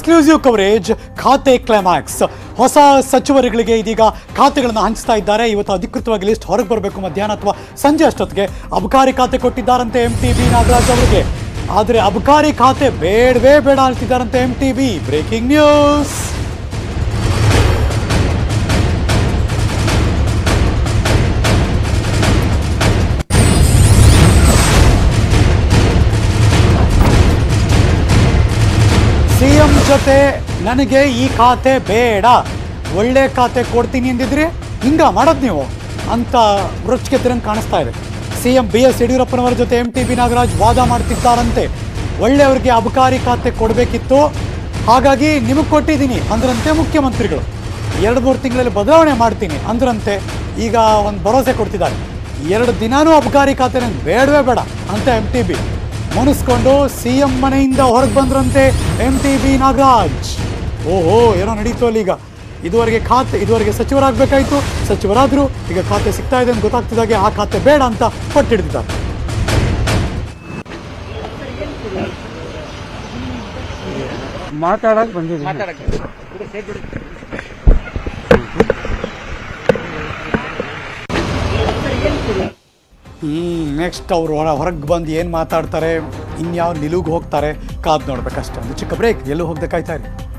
exclusive coverage ಖಾತೆ climax ಹೊಸ ಸಚಿವರುಗಳಿಗೆ ಇದೀಗ ಖಾತೆಗಳನ್ನು ಹಂಚ್ತಾ ಇದ್ದಾರೆ ಇವತ್ತು ಅಧಿಕೃತವಾಗಿ ಲಿಸ್ಟ್ ಹೊರಗೆ ಬರಬೇಕು ಮಧ್ಯಾಹ್ನ ಅಥವಾ ಸಂಜೆ ಅಷ್ಟೊತ್ತಿಗೆ ಅಬಕಾರಿ ಖಾತೆ ಕೊಟ್ಟಿದ್ದಾರಂತೆ ಎಂ ಟಿ ಬಿ ನಾಗರಾಜ್ ಅವರಿಗೆ ಆದರೆ ಅಬಕಾರಿ ಖಾತೆ ಬೇಡವೇ ಬೇಡ ಅಂತಿದ್ದಾರಂತೆ M T B breaking news CM ಜೊತೆ ನನಗೆ ಈ ಖಾತೆ ಬೇಡ ಒಳ್ಳೆ ಖಾತೆ ಕೊಡ್ತೀನಿ ಎಂದಿದ್ರೆ ಹಿಂಗ ಮಾಡೋದು ನೀವು ಅಂತ ರುಚಿಗೆದ್ರಂಗೆ ಕಾಣಿಸ್ತಾ ಇದೆ ಸಿಎಂ ಬಿ ಎಸ್ ಯಡಿಯೂರಪ್ಪನವರ ಜೊತೆ ಎಂ ಟಿ ಬಿ ನಾಗರಾಜ್ ವಾದ ಮಾಡ್ತಿದ್ದಾರಂತೆ ಒಳ್ಳೆಯವರಿಗೆ ಅಬಕಾರಿ ಖಾತೆ ಕೊಡಬೇಕಿತ್ತು ಹಾಗಾಗಿ ನಿಮಗೆ ಕೊಟ್ಟಿದ್ದೀನಿ ಅಂದ್ರಂತೆ ಮುಖ್ಯಮಂತ್ರಿಗಳು ಎರಡು ಮೂರು ತಿಂಗಳಲ್ಲಿ ಬದಲಾವಣೆ ಮಾಡ್ತೀನಿ ಅಂದ್ರಂತೆ ಈಗ ಒಂದು ಭರವಸೆ ಕೊಡ್ತಿದ್ದಾರೆ ಎರಡು ದಿನಾನೂ ಅಬಕಾರಿ ಖಾತೆ ನಂಗೆ ಬೇಡವೇ ಬೇಡ ಅಂತ ಎಂ ಟಿ ಬಿ ಮುನಿಸ್ಕೊಂಡು ಸಿ ಎಂ ಮನೆಯಿಂದ ಹೊರಗೆ ಬಂದ್ರಂತೆ ಎಂ ಟಿ ಬಿ ನಾಗರಾಜ್ ಓಹೋ ಏನೋ ನಡೀತು ಅಲ್ಲಿ ಈಗ ಇದುವರೆಗೆ ಖಾತೆ ಇದುವರೆಗೆ ಸಚಿವರಾಗಬೇಕಾಯಿತು ಸಚಿವರಾದರು ಈಗ ಖಾತೆ ಸಿಗ್ತಾ ಇದೆ ಅಂತ ಗೊತ್ತಾಗ್ತಿದ್ದಾಗೆ ಆ ಖಾತೆ ಬೇಡ ಅಂತ ಪಟ್ಟಿಡ್ತಿದ್ದಾರೆ ಮಾತಾಡಕ್ ಬಂದಿದ್ದೀನಿ ಹ್ಮ್ ನೆಕ್ಸ್ಟ್ ಅವರು ಹೊರ ಹೊರಗೆ ಬಂದು ಏನು ಮಾತಾಡ್ತಾರೆ ಇನ್ಯಾವ ನಿಲುಗೆ ಹೋಗ್ತಾರೆ ಕಾದ್ ನೋಡ್ಬೇಕಷ್ಟೇ ಒಂದು ಚಿಕ್ಕ ಬ್ರೇಕ್ ಎಲ್ಲೂ ಹೋಗ್ದೆ ಕಾಯ್ತಾ ಇರಿ